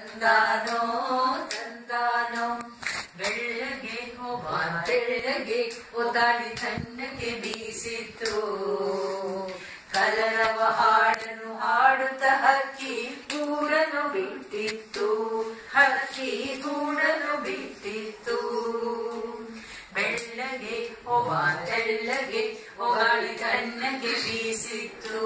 ತಂದಾನೋ ತಂದಾನೋ ಬೆಳ್ಳಗೆ ಹೋಗ ಬೆಳ್ಳಗೆ ಒದಾಡಿ ತಣ್ಣಗೆ ಬೀಸಿತು ಕಲರವ ಹಾಡನ್ನು ಹಾಡುತ್ತ ಹಕ್ಕಿ ಗೂಡನ್ನು ಬಿಟ್ಟಿತ್ತು ಹಕ್ಕಿ ಗೂಡನ್ನು ಬಿಟ್ಟಿತ್ತು ಬೆಳ್ಳಗೆ ಒಬ್ಬ ತೆಳ್ಳಗೆ ಒಗಾಳಿ ತಣ್ಣಗೆ ಬೀಸಿತ್ತು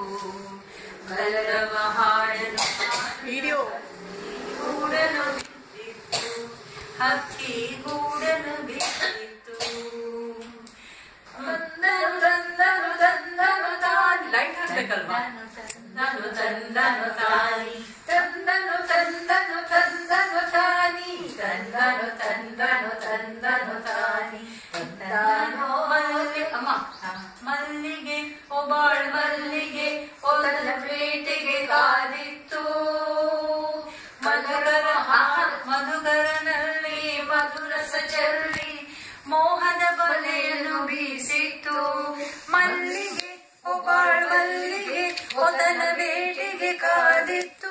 ಕಲರವ ಹಾಡನ್ನು ವಿಡಿಯೋ ಗೂಡನು ಬಿಟ್ಟಿತ್ತು ಹಕ್ಕಿ ಗೂಡನು ಬಿಟ್ಟಿತ್ತು ತಂದನು ತಂದನು ತಂದನು ತಾನಿ ಲೈಟ್ ಹಾಕ್ಬೇಕಲ್ವಾ ನಾನು ತಂದನು ತಾನಿ ತಂದನು ತಂದನು ತಂದನು ತಾನಿ ತಂದನು ತಂದನು ತಂದನು ತಾನಿ ತಂದಾನೋ ಮಲ್ಲಿಗೆ ಅಮ್ಮ ಮಲ್ಲಿಗೆ ಒಬ್ಬಾಳ್ ಮಲ್ಲಿಗೆ ಒಲದ ಬೇಟೆಗೆ ಕಾದಿತ್ತು ಮಧುರರ ಹಾ- ಮಧುಕರನಲ್ಲಿ ಮಧುರಸ ಚೆಲ್ಲಿ ಮೋಹದ ಬಲೆಯನ್ನು ಬೀಸಿತ್ತು ಮಲ್ಲಿಗೆ ಒಬ್ಬಾಳ್ ಮಲ್ಲಿಗೆ ಒದನ ಬೇಟೆಗೆ ಕಾದಿತ್ತು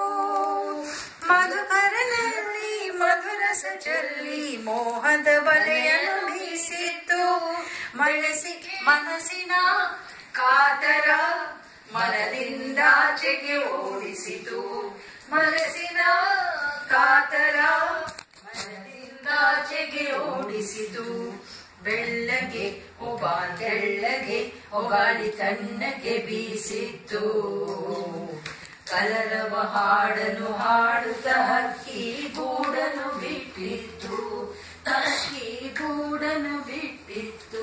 ಮಧುಕರನಲ್ಲಿ ಮಧುರಸ ಚೆಲ್ಲಿ ಮೋಹದ ಬಲೆಯನ್ನು ಬೀಸಿತ್ತು ಮನಸಿ ಮನಸ್ಸಿನ ಕಾತರ ಮನದಿಂದಾಚೆಗೆ ಓಡಿಸಿತು ಮನಸ್ಸಿನ ಕಾತರ ಮನದಿಂದಾಚೆಗೆ ಓಡಿಸಿತು ಬೆಳ್ಳಗೆ ಒಬ್ಬ ತೆಳ್ಳಗೆ ಒಗಾಳಿ ತಣ್ಣಗೆ ಬೀಸಿತ್ತು ಕಲರವ ಹಾಡನು ಹಾಡುತ್ತ ಹಕ್ಕಿ ಗೂಡನು ಬಿಟ್ಟಿತ್ತು ಹಕ್ಕಿ ಗೂಡನು ಬಿಟ್ಟಿತ್ತು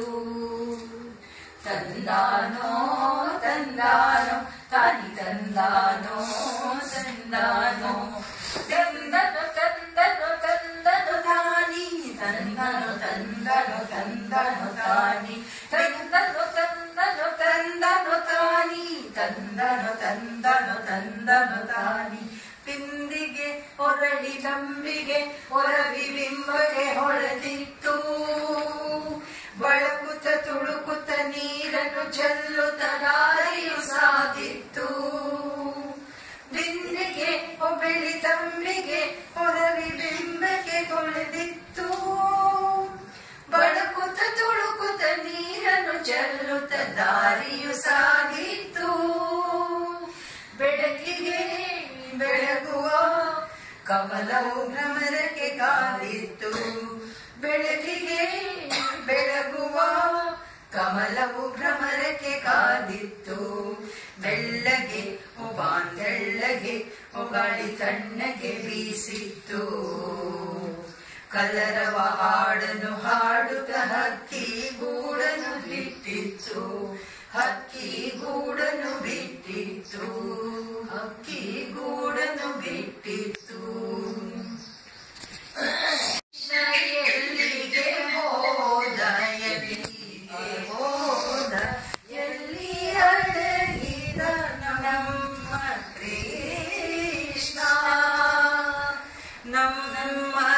ತಂದಾನೋ ತಂದಾನೋ ತಾನಿ ತಂದಾನೋ ತಂದಾನೋ ತಂದನು ತಂದನು ತಂದನು ತಾನಿ ತಂದನು ತಂದನು ತಂದನು ತಾನಿ ತಂದನು ತಂದನು ತಂದನು ತಾನಿ ತಂದನು ತಂದನು ತಂದನು ತಾನಿ ಬಿಂದಿಗೆ ಹೊರಳಿ ತಂಬಿಗೆ ಹೊರವಿ ಬಿಂಬಗೆ ಹೊಳೆದಿತ್ತು ಬಳಕುತ್ತ ತುಳುಕುತ್ತ ನೀರನ್ನು ಚೆಲ್ಲುತ್ತ ದಾರಿಯು ಸಾಗಿತ್ತು ಬಿಂದಿಗೆ ಒಬ್ಬಳಿ ತಂಬಿಗೆ ಹೊರವಿ ಬಿಂಬಗೆ ಕೊಳೆದಿತ್ತು ಬಳಕುತ್ತ ತುಳುಕುತ್ತ ನೀರನ್ನು ಚೆಲ್ಲುತ್ತ ದಾರಿಯು ಸಾಗಿತ್ತು ಬೆಳಕಿಗೆ ಬೆಳಗುವ ಕಮಲವು ಭ್ರಮರಕ್ಕೆ ಕಾದಿತ್ತು ಬೆಳಕಿಗೆ ಬೆಳಗುವ ಕಮಲವು ಭ್ರಮರಕ್ಕೆ ಕಾದಿತ್ತು ಬೆಳ್ಳಗೆ ಒಬಾಂದೆಳ್ಳಗೆ ಒಗಾಳಿ ತಣ್ಣಗೆ ಬೀಸಿತ್ತು ಕಲರವ ಹಾಡನು ಹಾಡುತ್ತ ಹಕ್ಕಿ ಗೂಡನು ಬಿಟ್ಟಿತ್ತು ಹಕ್ಕಿ ಗೂಡನು ಬಿಟ್ಟಿತ್ತು ಹಕ್ಕಿ ಗೂಡನು ಬಿಟ್ಟಿತ್ತು ಎಲ್ಲಿಗೆ ಹೋದ ಎಲ್ಲಿಗೆ ಹೋದ ಎಲ್ಲಿ ಅಡಗಿದ ನಮ್ಮ ಕೃಷ್ಣ ನಮ್ಮ